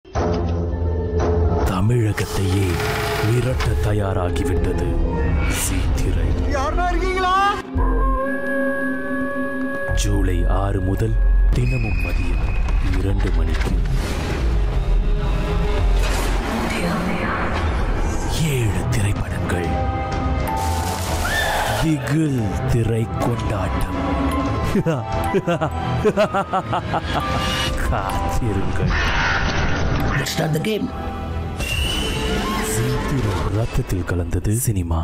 தமிழகத்தையே விரட்ட தயாராகிவிட்டது சீத்திரை யாருன்னா இருக்கீங்களா ஜூலை ஆறு முதல் தினமும் மதியம் இரண்டு மணிக்கு ஏழு திரைப்படங்கள் திகில் திரை கொண்டாட்டம் காத்திருங்கள் Let's start the game. சீத்திரம் ரத்தத்தில் கலந்தது சினிமா